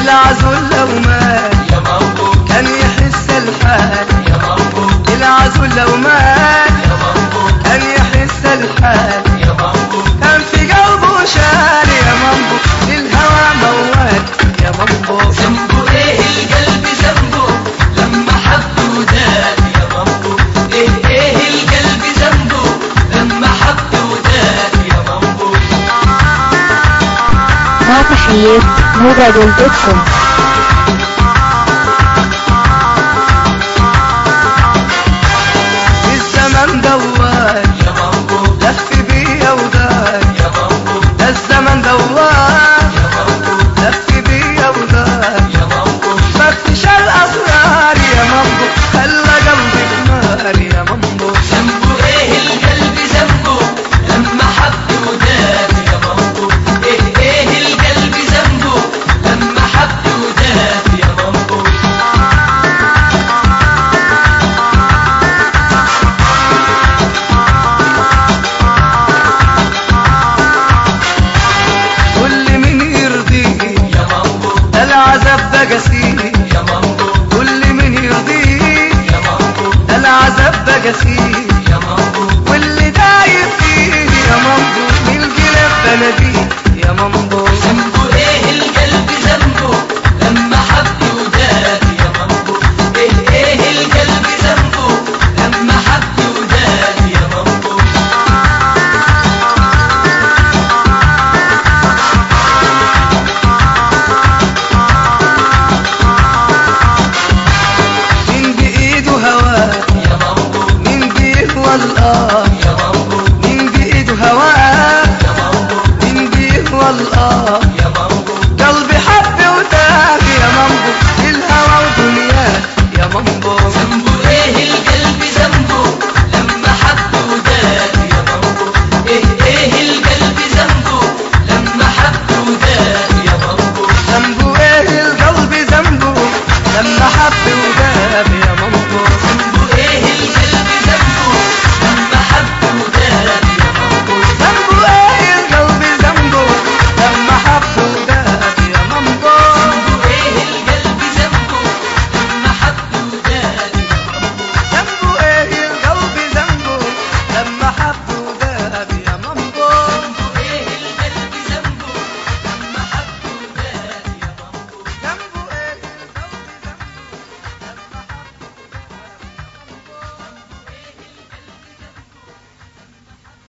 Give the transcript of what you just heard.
العزول لو مات يا مامبو كان يحس الحال يا مامبو العزول لو مات يا مامبو كان يحس الحال يا مامبو كان في قلبه شال يا مامبو الهوى موال يا مامبو ذنبه ايه القلب ذنبه لما حب وداد يا مامبو ايه ايه القلب ذنبه لما حب وداد يا مامبو مع تحيات موجة دوتكم الزمن دوال يا مامبو لف بيا ودار يا مامبو الزمن دوال يا مامبو لف بيا ودار يا مامبو فتش الأسرار يا مامبو خلى قلبي بنار يا مامبو ذنبه ايه القلب ذنبه لما حب وداد يا مامبو ايه ايه القلب ذنبه لما حب وداد يا مامبو كل من يرضيه يا مامبو ده العذاب ده قسيه يا مامبو كل من يرضيه يا مامبو ده العذاب ده قسيه يا مامبو واللي دايب فيه يا مامبو من القلب بلديه يا مامبو